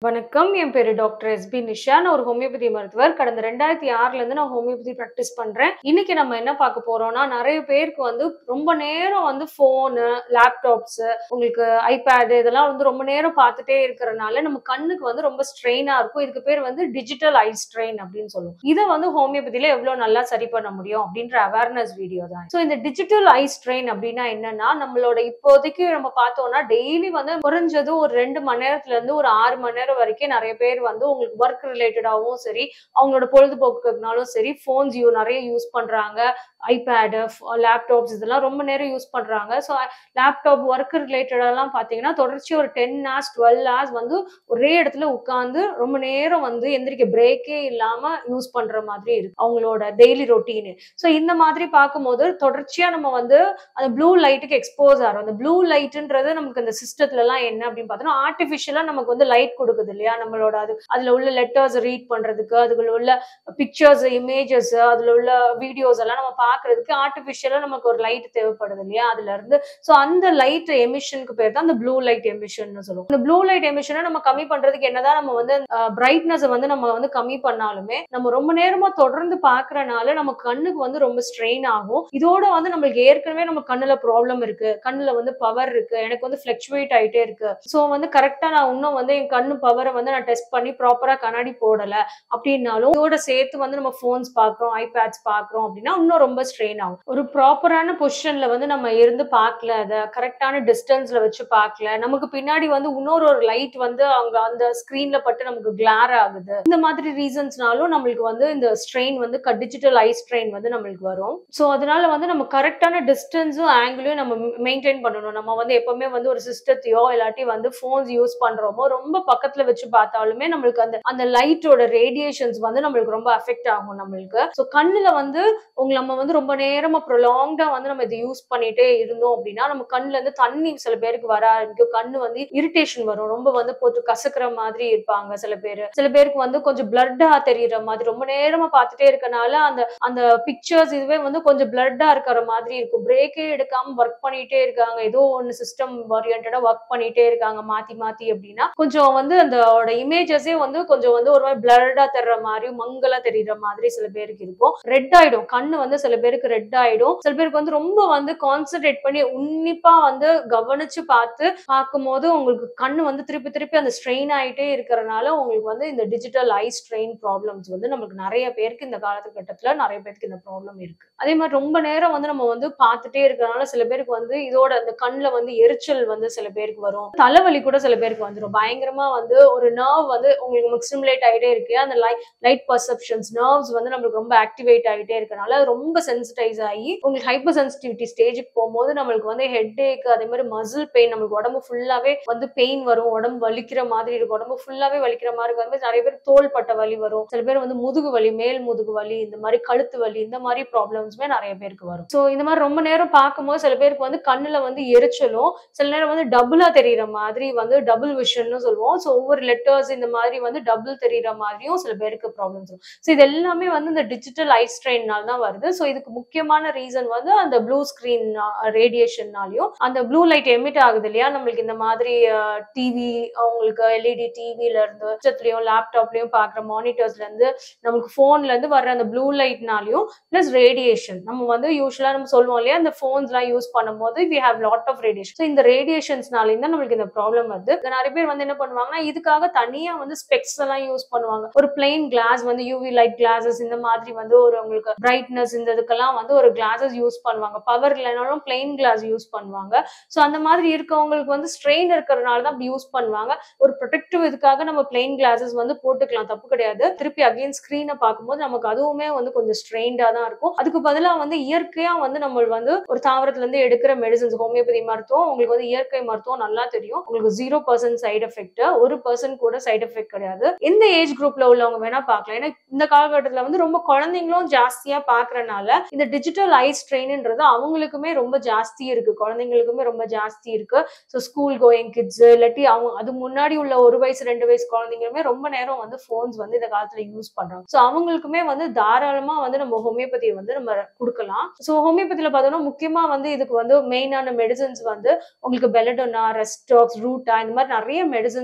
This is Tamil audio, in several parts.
வணக்கம் என் பேரு டாக்டர் எஸ் பி நிஷா நான் ஒரு ஹோமியோபதி மருத்துவர் கடந்த ரெண்டாயிரத்தி ஆறுல இருந்து நான் ஹோமியோபதி ப்ராக்டிஸ் பண்றேன் இன்னைக்கு நம்ம என்ன பார்க்க போறோம்னா நிறைய பேருக்கு வந்து ரொம்ப நேரம் வந்து போனு லேப்டாப்ஸ் உங்களுக்கு ஐபேடு இதெல்லாம் வந்து ரொம்ப நேரம் பார்த்துட்டே இருக்கிறனால நம்ம கண்ணுக்கு வந்து ரொம்ப ஸ்ட்ரெயினா இருக்கும் இதுக்கு பேர் வந்து டிஜிட்டல் ஐ ஸ்ட்ரெயின் அப்படின்னு சொல்லுவோம் இதை வந்து ஹோமியோபதியில எவ்வளவு நல்லா சரி பண்ண முடியும் அப்படின்ற அவேர்னஸ் வீடியோ தான் ஸோ இந்த டிஜிட்டல் ஐ ஸ்ட்ரெயின் அப்படின்னா என்னன்னா நம்மளோட இப்போதைக்கு நம்ம பார்த்தோம்னா டெய்லி வந்து குறைஞ்சது ஒரு ரெண்டு மணி நேரத்துல இருந்து ஒரு ஆறு மணி நேரம் வரைக்கும் நிறைய பேர் வந்து உங்களுக்கு ஒர்க் ரிலேட்டடாகவும் சரி அவங்களோட பொழுதுபோக்குனாலும் சரி ஃபோன்ஸ் யூ நிறைய யூஸ் பண்றாங்க ஐபேடு லேப்டாப்ஸ் இதெல்லாம் ரொம்ப நேரம் யூஸ் பண்றாங்க ஸோ லேப்டாப் ஒர்க் ரிலேட்டடெல்லாம் பார்த்தீங்கன்னா தொடர்ச்சி ஒரு டென் ஹவர்ஸ் டுவெல் ஹவர்ஸ் வந்து ஒரே இடத்துல உட்காந்து ரொம்ப நேரம் வந்து எந்திரிக்க பிரேக்கே இல்லாம யூஸ் பண்ற மாதிரி இருக்கு அவங்களோட டெய்லி ரொட்டீனு ஸோ இந்த மாதிரி பார்க்கும்போது தொடர்ச்சியா நம்ம வந்து அந்த ப்ளூ லைட்டுக்கு எக்ஸ்போஸ் ஆகிறோம் அந்த ப்ளூ லைட்டுன்றது நமக்கு அந்த சிஸ்டத்துல எல்லாம் என்ன அப்படின்னு பார்த்தோம்னா ஆர்டிஃபிஷியலா நமக்கு வந்து லைட் கொடுக்குது இல்லையா நம்மளோட அது அதுல உள்ள லெட்டர்ஸ் ரீட் பண்றதுக்கு அதுல உள்ள பிக்சர்ஸ் இமேஜஸ் அதுல உள்ள வீடியோஸ் எல்லாம் நம்ம பாக்குறதுக்கு ஆர்டிஃபிஷியலா நமக்கு ஒரு லைட் தேவைப்படுது இல்லையா அதுல இருந்து ஸோ அந்த லைட் எமிஷனுக்கு பேர் தான் அந்த ப்ளூ லைட் எமிஷன் சொல்லுவோம் இந்த ப்ளூ லைட் எமிஷனை நம்ம கம்மி பண்றதுக்கு என்னதான் நம்ம வந்து பிரைட்னஸ் வந்து நம்ம வந்து கம்மி பண்ணாலுமே நம்ம ரொம்ப நேரமா தொடர்ந்து பாக்குறனால நம்ம கண்ணுக்கு வந்து ரொம்ப ஸ்ட்ரெயின் ஆகும் இதோட வந்து நம்மளுக்கு ஏற்கனவே நம்ம கண்ணுல ப்ராப்ளம் இருக்கு கண்ணுல வந்து பவர் இருக்கு எனக்கு வந்து ஃபிளக்சுவேட் ஆயிட்டே இருக்கு ஸோ வந்து கரெக்டா நான் இன்னும் வந்து என் கண்ணு பவரை வந்து நான் டெஸ்ட் பண்ணி ப்ராப்பரா கண்ணாடி போடல அப்படின்னாலும் இதோட சேர்த்து வந்து நம்ம ஃபோன்ஸ் பாக்குறோம் ஐபேட்ஸ் பாக்குறோம் அப்படின்னா இன்னும் ரொம்ப ஸ்ட்ரெயின் ஆகும் ஒரு ப்ராப்பரான பொசிஷன்ல வந்து நம்ம இருந்து பார்க்கல அதை கரெக்டான டிஸ்டன்ஸ்ல வச்சு பார்க்கல நமக்கு பின்னாடி வந்து இன்னொரு ஒரு லைட் வந்து அங்க அந்த ஸ்கிரீன்ல பட்டு நமக்கு கிளார் ஆகுது இந்த மாதிரி ரீசன்ஸ்னாலும் நம்மளுக்கு வந்து இந்த ஸ்ட்ரெயின் வந்து டிஜிட்டல் ஐ ஸ்ட்ரெயின் வந்து நம்மளுக்கு வரும் ஸோ அதனால வந்து நம்ம கரெக்டான டிஸ்டன்ஸும் ஆங்கிளையும் நம்ம மெயின்டைன் பண்ணணும் நம்ம வந்து எப்பவுமே வந்து ஒரு சிஸ்டத்தையோ இல்லாட்டி வந்து ஃபோன்ஸ் யூஸ் பண்றோமோ ரொம்ப பக்கத்துல வச்சு பார்த்தாலுமே நம்மளுக்கு அந்த அந்த லைட்டோட ரேடியேஷன்ஸ் வந்து நம்மளுக்கு ரொம்ப அஃபெக்ட் ஆகும் நம்மளுக்கு ஸோ கண்ணுல வந்து உங்களை நம்ம வந்து ரொம்ப நேரமா ப்ரொலாங்டா வந்து நம்ம இதை யூஸ் பண்ணிட்டே இருந்தோம் அப்படின்னா நம்ம கண்ணுல இருந்து தண்ணி சில பேருக்கு வர ஆரம்பிக்கும் கண்ணு வந்து இரிட்டேஷன் வரும் ரொம்ப வந்து போட்டு கசக்குற மாதிரி இருப்பாங்க சில பேர் சில பேருக்கு வந்து கொஞ்சம் பிளட்டா தெரியற மாதிரி ரொம்ப நேரமா பார்த்துட்டே இருக்கனால அந்த அந்த பிக்சர்ஸ் இதுவே வந்து கொஞ்சம் பிளட்டா இருக்கிற மாதிரி இருக்கும் பிரேக்கே எடுக்காம ஒர்க் பண்ணிட்டே இருக்காங்க ஏதோ ஒன்னு சிஸ்டம் ஓரியன்டா ஒர்க் பண்ணிட்டே இருக்காங்க மாத்தி மாத்தி அப்படின்னா கொஞ்சம் வந்து அந்த இமேஜஸே வந்து கொஞ்சம் வந்து ஒரு மாதிரி பிளர்டா தெரியற மாதிரி மங்கலா தெரியற மாதிரி சில பேருக்கு இருக்கும் ரெட் ஆயிடும் கண்ணு வந்து சில பேருக்கு ரெட் ஆயிடும் சில பேருக்கு வந்து ரொம்ப வந்து கான்சென்ட்ரேட் பண்ணி உன்னிப்பா வந்து கவனிச்சு பார்த்து பார்க்கும்போது உங்களுக்கு கண்ணு வந்து திருப்பி திருப்பி அந்த ஸ்ட்ரெயின் ஆயிட்டே இருக்கிறனால உங்களுக்கு வந்து இந்த டிஜிட்டல் ஐ ஸ்ட்ரெயின் ப்ராப்ளம்ஸ் வந்து நமக்கு நிறைய பேருக்கு இந்த காலகட்டத்துல நிறைய பேருக்கு இந்த ப்ராப்ளம் இருக்கு அதே மாதிரி ரொம்ப நேரம் வந்து நம்ம வந்து பார்த்துட்டே இருக்கிறனால சில பேருக்கு வந்து இதோட அந்த கண்ணுல வந்து எரிச்சல் வந்து சில பேருக்கு வரும் தலைவலி கூட சில பேருக்கு வந்துடும் பயங்கரமா வந்து ஒரு நர்வ் வந்து உங்களுக்கு ஸ்டிமுலேட் ஆகிட்டே இருக்கு அந்த லைட் லைட் பர்செப்ஷன்ஸ் நர்வ்ஸ் வந்து நம்மளுக்கு ரொம்ப ஆக்டிவேட் ஆகிட்டே இருக்கனால ரொம்ப சென்சிடைஸ் ஆகி உங்களுக்கு ஹைப்பர் சென்சிட்டிவிட்டி ஸ்டேஜுக்கு போகும்போது நம்மளுக்கு வந்து ஹெட் ஏக் அதே மாதிரி மசில் பெயின் நம்மளுக்கு உடம்பு ஃபுல்லாவே வந்து பெயின் வரும் உடம்பு வலிக்கிற மாதிரி இருக்கும் உடம்பு ஃபுல்லாவே வலிக்கிற மாதிரி இருக்கும் நிறைய பேர் தோல் பட்ட வலி வரும் சில பேர் வந்து முதுகு வலி மேல் முதுகு வலி இந்த மாதிரி கழுத்து வலி இந்த மாதிரி ப்ராப்ளம்ஸ்மே நிறைய பேருக்கு வரும் ஸோ இந்த மாதிரி ரொம்ப நேரம் பார்க்கும்போது சில பேருக்கு வந்து கண்ணுல வந்து எரிச்சலும் சில நேரம் வந்து டபுளா தெரியற மாதிரி வந்து டபுள் விஷன்னு சொல்லுவோம் ஸோ ஒவ்வொரு லெட்டர்ஸ் இந்த மாதிரி வந்து டபுள் தெரியற மாதிரியும் சில பேருக்கு ப்ராப்ளம்ஸ் வரும் ஸோ இது எல்லாமே வந்து இந்த டிஜிட்டல் ஐ ஸ்ட்ரெயின்னால தான் வருது ஸோ இதுக்கு முக்கியமான ரீசன் வந்து அந்த ப்ளூ ஸ்கிரீன் ரேடியேஷன்னாலையும் அந்த ப்ளூ லைட் எமிட் ஆகுது இல்லையா நம்மளுக்கு இந்த மாதிரி டிவி அவங்களுக்கு எல்இடி டிவில இருந்து சிஸ்டத்துலயும் லேப்டாப்லயும் பாக்குற மானிட்டர்ஸ்ல இருந்து நமக்கு போன்ல இருந்து வர்ற அந்த ப்ளூ லைட்னாலையும் பிளஸ் ரேடியேஷன் நம்ம வந்து யூஸ்வலா நம்ம சொல்லுவோம் இல்லையா அந்த போன்ஸ் எல்லாம் யூஸ் பண்ணும்போது we have lot of radiation so இந்த ரேடியேஷன்ஸ்னாலையும் தான் நம்மளுக்கு இந்த ப்ராப்ளம் வருது நிறைய பேர் வந்து என்ன பண்ணுவாங்கன்னா இதுக்காக தனியா வந்து ஸ்பெக்ஸ் எல்லாம் யூஸ் பண்ணுவாங்க ஒரு பிளெயின் கிளாஸ் வந்து யூவி லைட் கிளாஸஸ் இந்த மாதிரி வந்து ஒரு உங்களுக்கு பிரைட்னஸ் இந்த இதுக்கெல்லாம் வந்து ஒரு கிளாஸஸ் யூஸ் பண்ணுவாங்க பவர் இல்லைனாலும் பிளெயின் கிளாஸ் யூஸ் பண்ணுவாங்க ஸோ அந்த மாதிரி இருக்கவங்களுக்கு வந்து ஸ்ட்ரெயின் இருக்கிறதுனால தான் அப்படி யூஸ் பண்ணுவாங்க ஒரு ப்ரொடெக்டிவ் இதுக்காக நம்ம பிளெயின் கிளாஸஸ் வந்து போட்டுக்கலாம் தப்பு கிடையாது திருப்பி அகைன் ஸ்க்ரீனை பார்க்கும்போது நமக்கு அதுவுமே வந்து கொஞ்சம் ஸ்ட்ரெயின்டா தான் இருக்கும் அதுக்கு பதிலாக வந்து இயற்கையா வந்து நம்ம வந்து ஒரு தாவரத்துல இருந்து எடுக்கிற மெடிசன்ஸ் ஹோமியோபதி மருத்துவம் உங்களுக்கு வந்து இயற்கை மருத்துவம் நல்லா தெரியும் உங்களுக்கு ஜீரோ பர்சன்ட் சைடு எஃபெக்ட் ஒரு பர்சன்ட் கூட சைடு எஃபெக்ட் கிடையாது எந்த ஏஜ் குரூப்ல உள்ளவங்க வேணா பார்க்கலாம் ஏன்னா இந்த காலகட்டத்துல வந்து ரொம்ப குழந்தைங்களும் ஜாஸ்தியா பாக்குறனால இந்த டிஜிட்டல் ஐ ஸ்ட்ரெயின்ன்றது அவங்களுக்குமே ரொம்ப ஜாஸ்தி இருக்கு குழந்தைங்களுக்குமே ரொம்ப ஜாஸ்தி இருக்கு ஸோ ஸ்கூல் கோயிங் கிட்ஸ் இல்லாட்டி அவங்க அது முன்னாடி உள்ள ஒரு வயசு ரெண்டு வயசு குழந்தைங்களுமே ரொம்ப நேரம் வந்து ஃபோன்ஸ் வந்து இந்த காலத்துல யூஸ் பண்றாங்க ஸோ அவங்களுக்குமே வந்து தாராளமா வந்து நம்ம ஹோமியோபதியை வந்து நம்ம கொடுக்கலாம் ஸோ ஹோமியோபதியில பார்த்தோம்னா முக்கியமா வந்து இதுக்கு வந்து மெயினான மெடிசன்ஸ் வந்து உங்களுக்கு பெலடோனா ரெஸ்டாக்ஸ் ரூட்டா இந்த மாதிரி நிறைய மெடிசன்ஸ் இருக்கு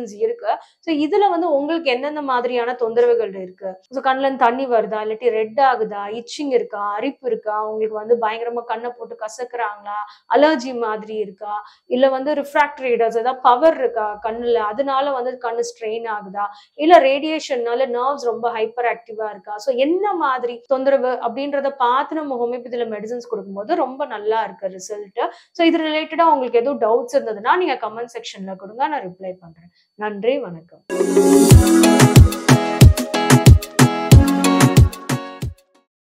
ஸோ இதுல வந்து உங்களுக்கு எந்தெந்த மாதிரியான தொந்தரவுகள் இருக்கு ஸோ கண்ணுல இருந்து தண்ணி வருதா இல்லாட்டி ரெட் ஆகுதா இச்சிங் இருக்கா அரிப்பு இருக்கா உங்களுக்கு வந்து பயங்கரமா கண்ணை போட்டு கசக்குறாங்களா அலர்ஜி மாதிரி இருக்கா இல்ல வந்து ரிஃப்ராக்டரிடஸ் ஏதாவது பவர் இருக்கா கண்ணுல அதனால வந்து கண்ணு ஸ்ட்ரெயின் ஆகுதா இல்ல ரேடியேஷன்னால நர்வ்ஸ் ரொம்ப ஹைப்பர் ஆக்டிவா இருக்கா ஸோ என்ன மாதிரி தொந்தரவு அப்படின்றத பார்த்து நம்ம ஹோமியோபதியில மெடிசன்ஸ் கொடுக்கும்போது ரொம்ப நல்லா இருக்கு ரிசல்ட் ஸோ இது ரிலேட்டடா உங்களுக்கு எதுவும் டவுட்ஸ் இருந்ததுன்னா நீங்க கமெண்ட் செக்ஷன்ல கொடுங்க நான் ரிப்ளை பண்றேன் நன்றி வணக்கம்